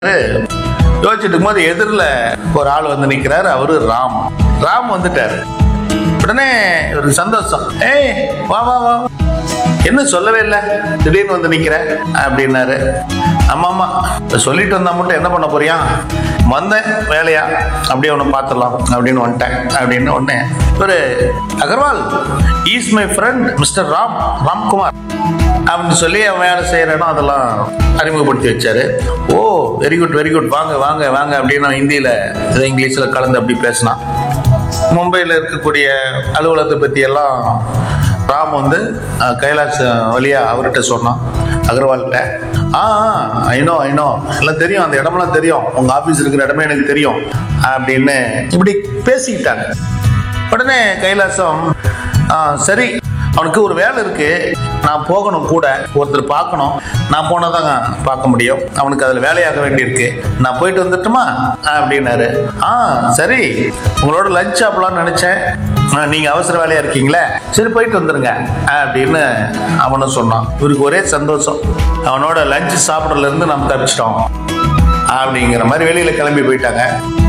யோசிச்சுட்டு இருக்கும்போது எதிரில் ஒரு ஆள் வந்து நிற்கிறாரு அவரு ராம் ராம் வந்துட்டாரு உடனே ஒரு சந்தோஷம் ஏய் வா வா வா என்ன சொல்லவே இல்லை திடீர்னு வந்து நிக்கிற அப்படின்னாரு ஆமா ஆமா இப்ப சொல்லிட்டு வந்தா மட்டும் என்ன பண்ண போறியா வந்தேன் வேலையா அப்படியே ஒன்று பார்த்துடலாம் அப்படின்னு வந்துட்டேன் அப்படின்னு உடனே ஒரு Agarwal is my friend mister Ram Ramkumar அப்படின்னு சொல்லி அவன் வேலை செய்கிற இடம் அதெல்லாம் அறிமுகப்படுத்தி வச்சாரு oh very good very good வாங்க வாங்க வாங்க அப்படின்னு நான் ஹிந்தியில் ஏதோ இங்கிலீஷில் கலந்து அப்படி பேசினான் மும்பையில் இருக்கக்கூடிய அலுவலகத்தை பற்றி எல்லாம் ராம் வந்து அஹ், கைலாஷ் வழியா அவர்கிட்ட சொன்னான் அகர்வால்கிட்ட ஆ ஐநோ ஐநோ எல்லாம் தெரியும் அந்த இடமெல்லாம் தெரியும் உங்கள் ஆஃபீஸ் இருக்கிற இடமே எனக்கு தெரியும் அப்படின்னு இப்படி பேசிக்கிட்டாங்க உடனே கைலாசம் "ஆ, சரி அவனுக்கு ஒரு வேலை இருக்கு நான் போகணும் கூட ஒருத்தர் பார்க்கணும் நான் போனால் தான் பார்க்க முடியும் அவனுக்கு அதில் வேலையாக வேண்டியிருக்கு நான் போயிட்டு வந்துட்டுமா அப்படின்னாரு ஆ சரி உங்களோட லஞ்ச் சாப்பிடலாம்னு நினச்சேன் ஆ, நீங்க அவசர வேலையா இருக்கீங்களே சரி போயிட்டு வந்துருங்க அப்படின்னு அவனும் சொன்னான் இவருக்கு ஒரே சந்தோஷம் அவனோட லஞ்ச் சாப்பிட்றதுல இருந்து நம்ம தப்பிச்சிட்டோம் அப்படிங்கிற மாதிரி வெளியில கிளம்பி போயிட்டாங்க